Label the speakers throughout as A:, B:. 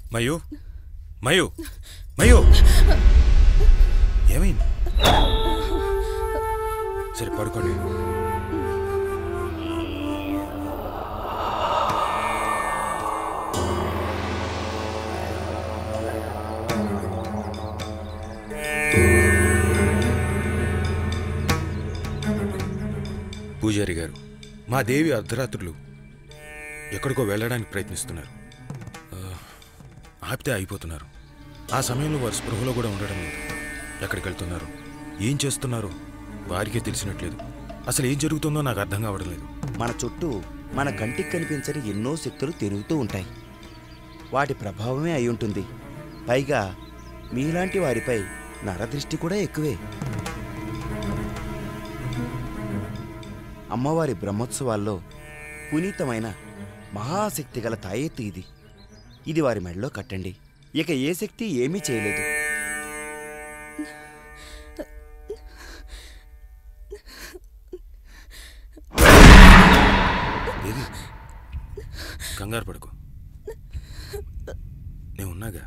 A: మయు మయు మయు ఏమైంది సరే పడుకోండి పూజారి గారు మా దేవి అర్ధరాత్రులు ఎక్కడికో వెళ్ళడానికి ప్రయత్నిస్తున్నారు ఆ, ఆపితే అయిపోతున్నారు ఆ సమయంలో వారు స్పృహలో కూడా ఉండడం లేదు ఎక్కడికి వెళ్తున్నారు ఏం చేస్తున్నారు వారికే తెలిసినట్లేదు అసలు ఏం జరుగుతుందో నాకు అర్థం కావడం లేదు
B: మన చుట్టూ మన కంటికి కనిపించని ఎన్నో శక్తులు తిరుగుతూ ఉంటాయి వాటి ప్రభావమే అయి ఉంటుంది పైగా మీలాంటి వారిపై నరదృష్టి కూడా ఎక్కువే అమ్మవారి బ్రహ్మోత్సవాల్లో పునీతమైన మహాశక్తి గల తాయెత్తు ఇది ఇది వారి మెడలో కట్టండి ఇక ఏ శక్తి ఏమీ చేయలేదు
A: దేవి కంగారు పడుకో నేను ఉన్నాగా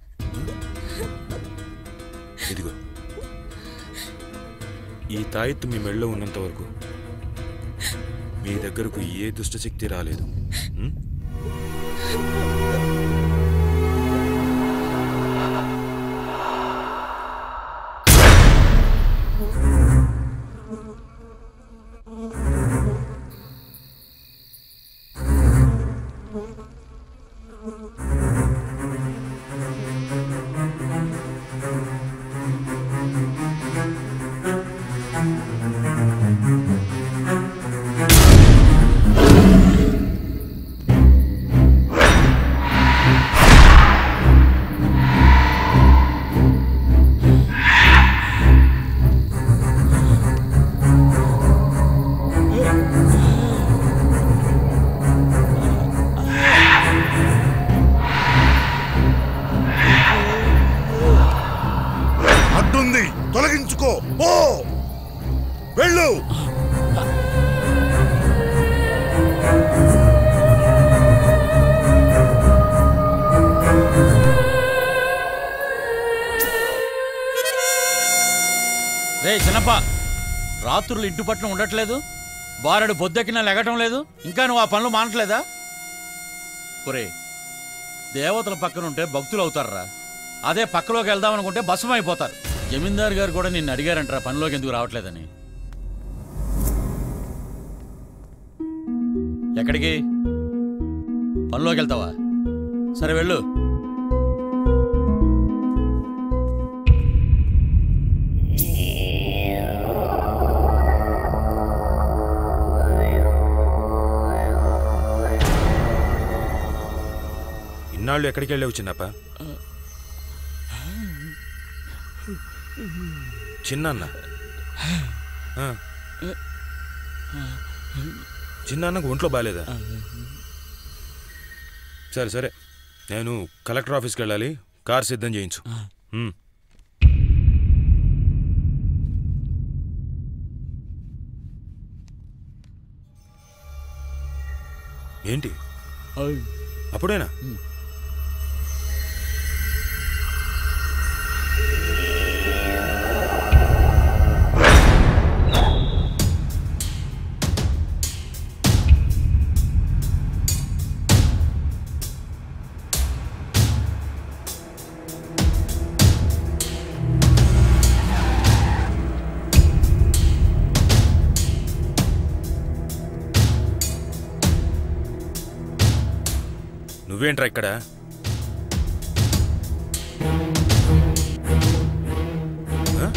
A: ఇదిగో ఈ తాయెత్తు మీ మెళ్ళలో ఉన్నంత వరకు మీ దగ్గరకు ఏ దుష్టశక్తి రాలేదు ఉం?
C: అడ్డుంది తొలగించుకో ఓ వెళ్ళు
D: రే చిన్నప్ప రాత్రులు ఇంటి పట్ల ఉండట్లేదు బారెడు బొద్దెక్కినా లెగటం లేదు ఇంకా నువ్వు ఆ పనులు మానట్లేదా ఒరే దేవతల పక్కన ఉంటే భక్తులు అవుతారా అదే పక్కలోకి వెళ్దాం అనుకుంటే భస్మం అయిపోతారు జమీందార్ గారు కూడా నిన్ను అడిగారంటారా పనిలోకి ఎందుకు రావట్లేదని ఎక్కడికి పనిలోకి వెళ్తావా సరే వెళ్ళు
A: ఇన్నాళ్ళు ఎక్కడికి వెళ్ళావు చిన్నప్ప చిన్నన్న ఆ. చిన్నన్నకు ఒంట్లో బాగాలేదా సరే సరే నేను కలెక్టర్ ఆఫీస్కి వెళ్ళాలి కార్ సిద్ధం చేయించు ఉమ్. ఏంటి అప్పుడేనా నువ్వేంట్రా ఇక్కడ ఆ?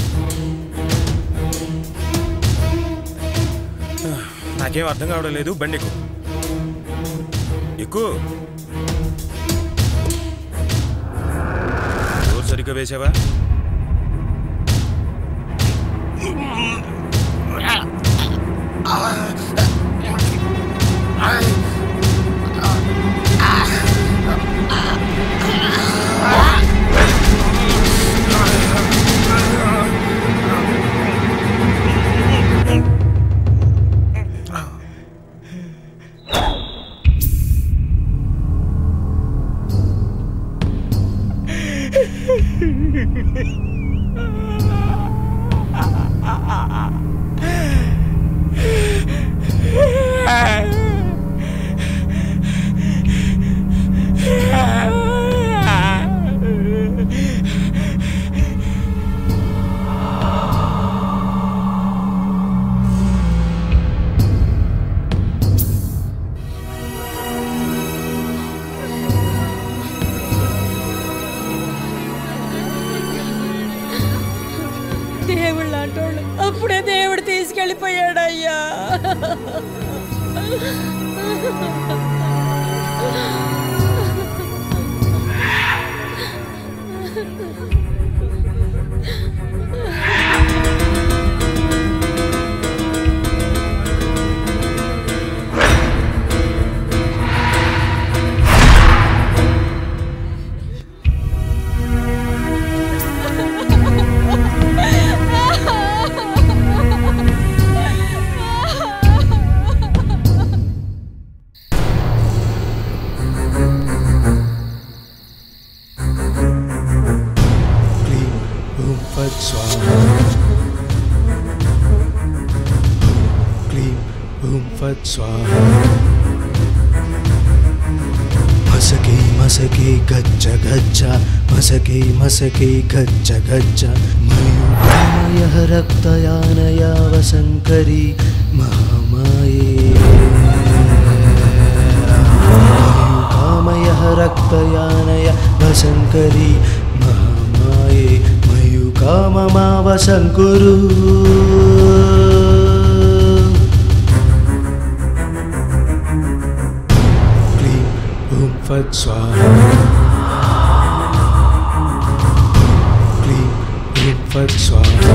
A: నాకేం అర్థం కావడం లేదు బండి ఎక్కు ఎక్కు డోర్ సరిగ్గా వేసావా
E: వెళ్ళిపోయాడయ్యా
F: क्लीं हुं फट् स्वाहा क्लीं हुं फट् स्वाहा मसके मसके गच्छ गच्छ मसके मसके गच्छ गच्छ मयूरायः रक्तयानया वसङ्करी महामाये कामयः रक्तयानय वसङ्करी महामाये मयुकाममावसङ्कुरु क्लीं हुं फट् स्वाहा क्लीं हुं फट् स्वाहा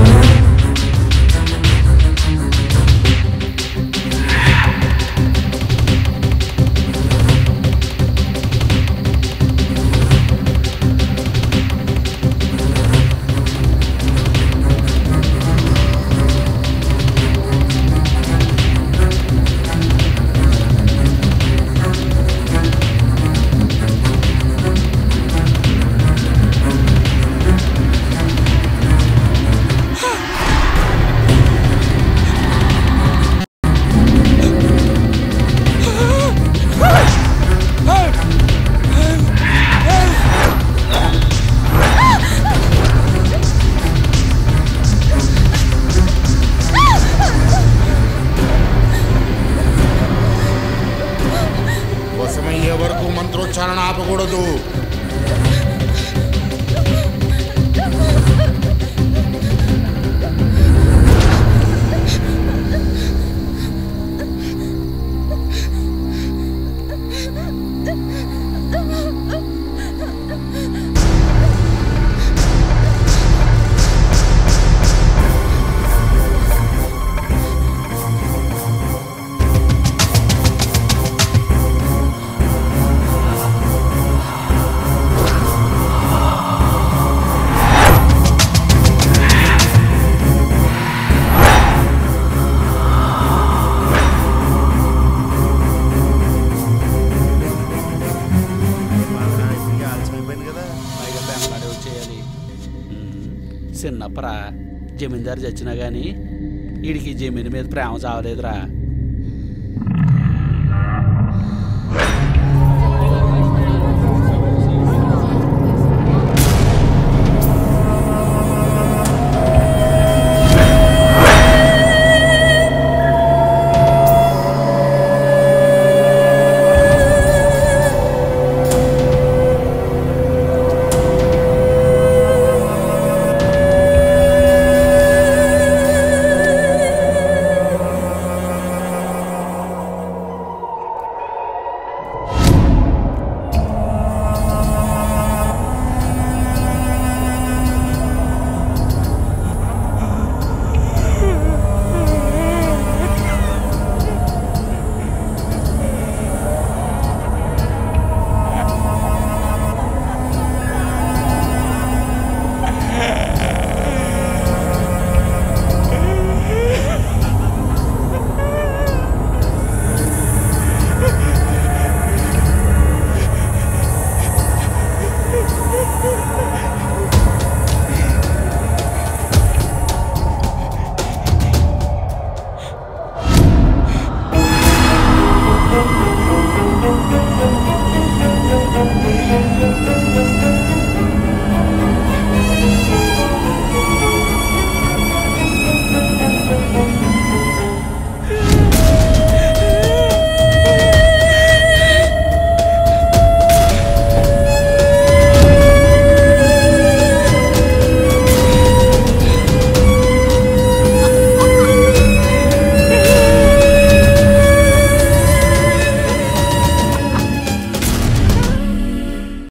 C: వశమయ్యే వరకు మంత్రోచ్చారణ ఆపకూడదు
B: ఆలస్యమైపోయింది కదా
G: పైగా బెంగళూరు చేయాలి చిన్నప్పరా జమీందారు చచ్చినా గాని వీడికి జమీన్ మీద ప్రేమ చావలేదురా